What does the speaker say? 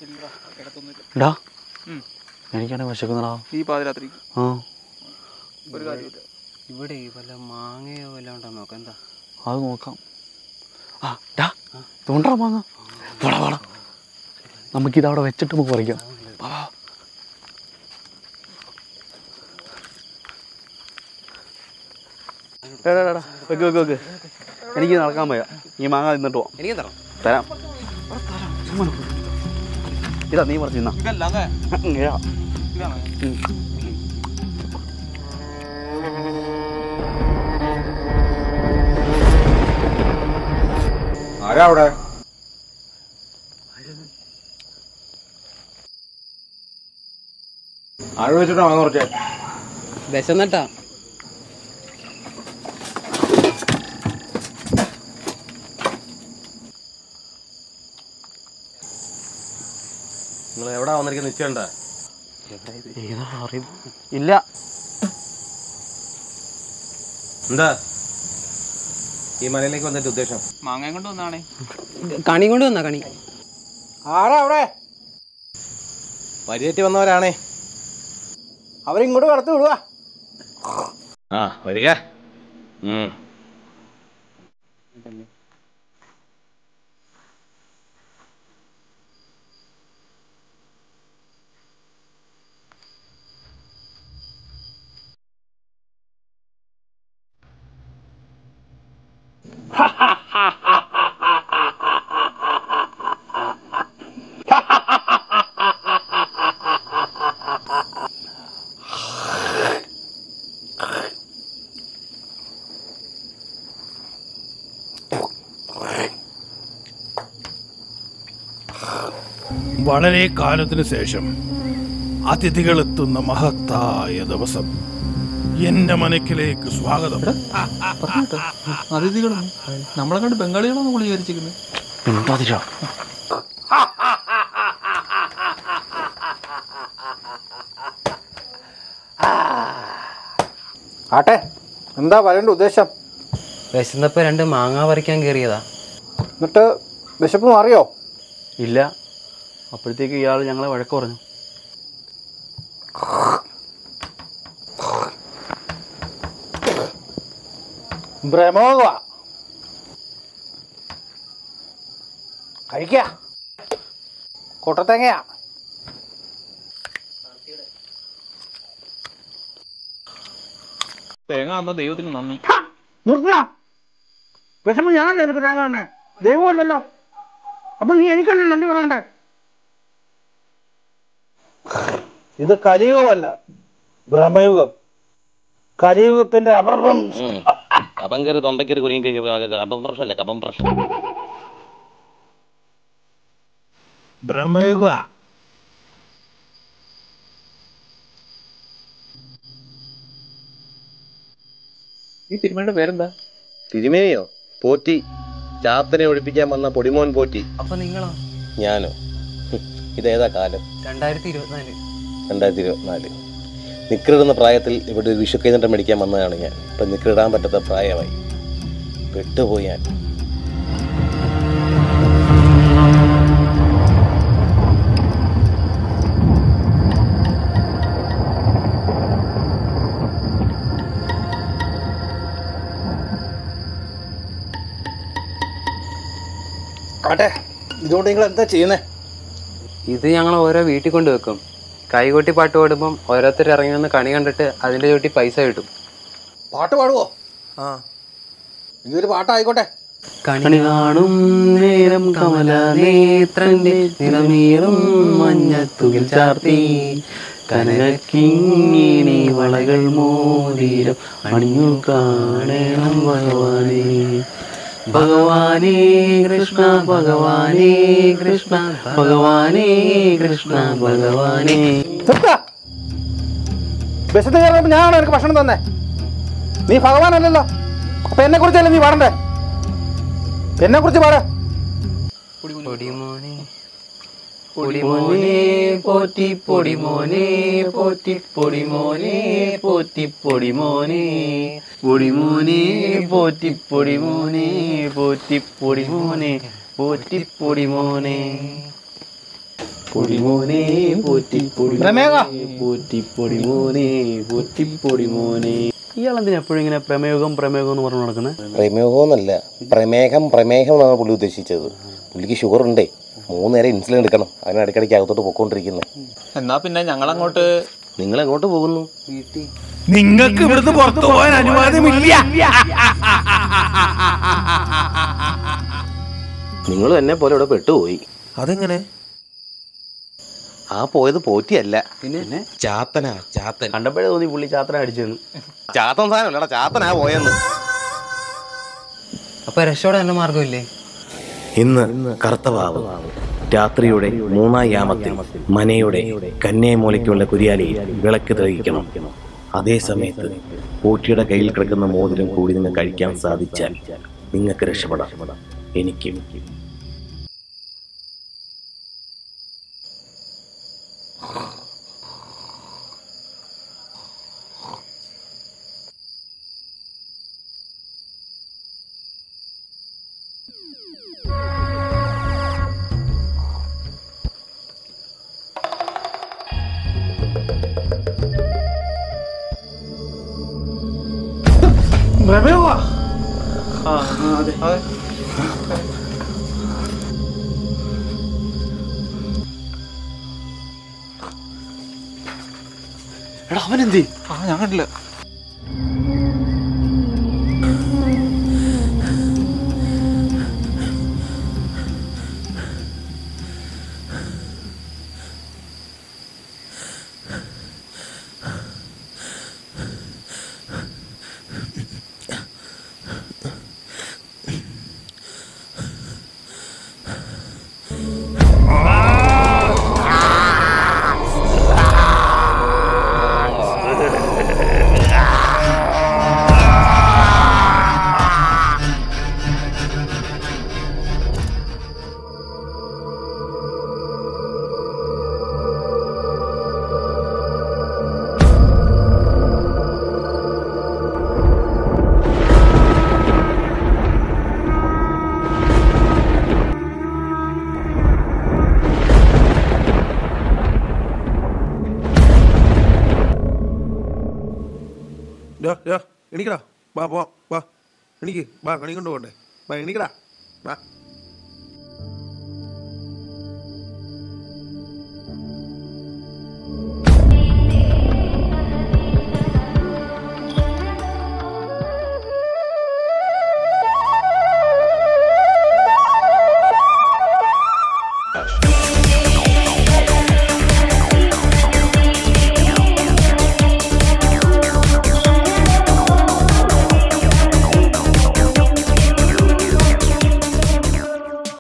എടാ ഉം. എനിക്കാണ് വിശക്കുന്നടാ ഈ പാതിരാത്രി ആ ഒരു കാര്യമില്ല ഇവിടെ വല്ല മാങ്ങയോ വല്ല ഉണ്ടോ നോക്കാം എന്താ അത് നോക്കാം ആ ഡാ തോണ്ടാ മാങ്ങ വാടാ വാടാ നമുക്കിത് അവിടെ വെച്ചിട്ട് നമുക്ക് പറിക്കാം വാ, വാ. എടാ, എടാ, എടാ, വെക്ക് വെക്ക് വെക്ക് എനിക്ക് നടക്കാൻ വയ്യ ഈ മാങ്ങ തിന്നിട്ട് പോവാം എനിക്ക് തരാം തരാം ചുമ്മാ നിക്ക്. ഇതാ നീ പറഞ്ഞു തിന്നാ ഇതല്ല അതെ ഇങ്ങനെയാ. ഇതാണ് ഉം. ആരാ അവിടെ ആരോട് വെച്ചിട്ടാ വാങ്ങ കുറച്ചേ വിശന്നിട്ടാ നിങ്ങൾ എവിടെ വന്നിരിക്കുന്ന നിശ്ചയണ്ട ഏതാ അറിവ് ഇല്ല എന്താ ഈ മലയിലേക്ക് വന്നിട്ട് ഉദ്ദേശം മാങ്ങയും കൊണ്ട് വന്നാണേ കണി കൊണ്ട് വന്നാ കണി ആരാ അവിടെ പരിയേറ്റ് വന്നവരാണേ അവരിങ്ങോട്ട് കടത്തി വിടുക ആ വരിക ഉം. വളരെ കാലത്തിനു ശേഷം അതിഥികൾ എത്തുന്ന മഹത്തായ ദിവസം എന്റെ മനക്കിലേക്ക് സ്വാഗതം അതിഥികളും നമ്മളെ കണ്ട് ബംഗാളികളാണ് നമ്മൾ വിചാരിച്ചിരിക്കുന്നത് മിണ്ടാതിരാ ആട്ടെ എന്താ പറയേണ്ട ഉദ്ദേശം വിശന്നപ്പോ രണ്ട് മാങ്ങ പറിക്കാൻ കയറിയതാ എന്നിട്ട് വിശപ്പ് മാറിയോ ഇല്ല അപ്പോഴത്തേക്ക് ഇയാൾ ഞങ്ങളെ വഴക്ക് പറഞ്ഞു ഭ്രമോക കഴിക്ക കൊട്ടത്തേങ്ങയാ തേങ്ങ തന്ന ദൈവത്തിന് നന്ദി നിർത്തണ വിഷമം ഞാനല്ലേ എനിക്ക് തേങ്ങ ദൈവമല്ലല്ലോ അപ്പൊ നീ എനിക്കല്ലേ നന്ദി പറയണ്ടേ ഇത് കലിയുഗമല്ല ഭ്രമയുഗം കലിയുഗത്തിന്റെ അപർവം കപം കയറി തൊണ്ടയ്ക്കൊരു കുരുങ്ങി കപം പ്രശ്നമല്ല കപം പ്രശ്നം ബ്രഹ്മയുഗ ഈ തിരുമേണ്ട പേരെന്താ തിരുമേനിയോ പോറ്റി ചാത്തനെ ഒഴിപ്പിക്കാൻ വന്ന പൊടിമോൻ പോറ്റി അപ്പൊ നിങ്ങളോ ഞാനോ ഹും, ഇതേതാ കാലം രണ്ടായിരത്തി ഇരുപത്തിനാല് രണ്ടായിരത്തി ഇരുപത്തിനാല് നിക്കറിടുന്ന പ്രായത്തിൽ ഇവിടെ ഒരു വിഷു കൈനട്ടം മേടിക്കാൻ വന്നതാണ് ഞാൻ ഇപ്പം നിക്കറിടാൻ പറ്റാത്ത പ്രായമായി പെട്ടുപോയി ഞാൻ ആട്ടെ ഇതുകൊണ്ട് നിങ്ങൾ എന്താ ചെയ്യുന്നേ ഇത് ഞങ്ങൾ ഓരോ വീട്ടിൽ കൊണ്ട് വെക്കും കൈകൊട്ടി പാട്ട് പാടുമ്പം ഓരോരുത്തർ ഇറങ്ങി വന്ന് കണി കണ്ടിട്ട് അതിന്റെ ചോട്ടി പൈസ കിട്ടും പാട്ട് പാടുവോ ആ ഇതൊരു പാട്ടായിക്കോട്ടെ കണി കാണും നേരം കമല നേത്രന്റെ നിറമീറും മഞ്ഞത്തുകിൽ ചാർത്തി കനകിങ്ങിനി വളകൾ മോതിരം അണിഞ്ഞു കാണണം ഭഗവാനെ ഭഗവാനേ കൃഷ്ണ ഭഗവാനേ കൃഷ്ണ ഭഗവാനേ കൃഷ്ണ ഭഗവാനേ നിർത്താ ബസ്സിൽ കയറിയപ്പോ ഞാനാണ് എനിക്ക് ഭക്ഷണം തന്നെ നീ ഭഗവാനല്ലല്ലോ അപ്പൊ എന്നെ കുറിച്ചല്ലേ നീ പാടണ്ടേ എന്നെ കുറിച്ച് പാട പൊടിമോനെ പൊടിമോനെ പോറ്റി പൊടിമോനെ പോറ്റി പൊടിമോനെ പോറ്റി പൊടിമോനെ പൊടിമോനെ പോറ്റി പൊടിമോനെ പോറ്റി പൊടിമോനെ പോറ്റി പൊടിമോനെ പോറ്റിപ്പൊടി മോനെ പോറ്റിപ്പൊടി പ്രമേഹ പോറ്റിപ്പൊടി മോനെ പോറ്റിപ്പൊടി മോനെ ഇയാളെന്തിനാ എപ്പോഴും ഇങ്ങനെ പ്രമേഹം പ്രമേഹം എന്ന് പറഞ്ഞു നടക്കുന്നത് പ്രമേഹമെന്നല്ല പ്രമേഹം പ്രമേഹം എന്നാണ് പുള്ളി ഉദ്ദേശിച്ചത് പുള്ളിക്ക് ഷുഗർ ഉണ്ടേ മൂന്ന് നേരം ഇൻസുലിൻ എടുക്കണം അതിന് ഇടയ്ക്കിടയ്ക്ക് അകത്തോട്ട് പൊക്കോണ്ടിരിക്കുന്നത് എന്നാ പിന്നെ ഞങ്ങൾ അങ്ങോട്ട് നിങ്ങൾ എങ്ങോട്ട് പോകുന്നു വീട്ടിൽ നിങ്ങൾക്ക് ഇവിടുന്ന് പുറത്തു പോകാൻ അനുവാദമില്ല നിങ്ങൾ എന്നെ പോലെ ഇവിടെ പെട്ടുപോയി അതെങ്ങനെ ആ പോയത് പോറ്റിയല്ല പിന്നെ ചാത്തനാ ചാത്തൻ കണ്ടപ്പോഴേ തോന്നി പുള്ളി ചാത്തന അടിച്ചെന്ന് ചാത്തൻ സാധനമല്ലടാ ചാത്തനാ പോയെന്ന് അപ്പൊ രക്ഷോടെ നല്ല മാർഗമില്ലേ ഇന്ന് കറുത്തവാവ് രാത്രിയുടെ മൂന്നാം യാമത്തിൽ മനയുടെ കന്യാമൂലയ്ക്കുള്ള കുരിയാലിയിൽ വിളക്ക് തെളിയിക്കണം അതേ സമയത്ത് പൂറ്റിയുടെ കയ്യിൽ കിടക്കുന്ന മോതിരം കൂടി നിങ്ങൾക്ക് കഴിക്കാൻ സാധിച്ചാൽ നിങ്ങൾക്ക് രക്ഷപ്പെടാം എനിക്കും പ്രമേഹ എടാ അവനെന്തി ആ ഞാൻ കണ്ടില്ല എണീക്കടാ വാ പോ വാ എണീക്ക് വാ കണി കൊണ്ട് പോകണ്ടേ വാ എണീക്കടാ വാ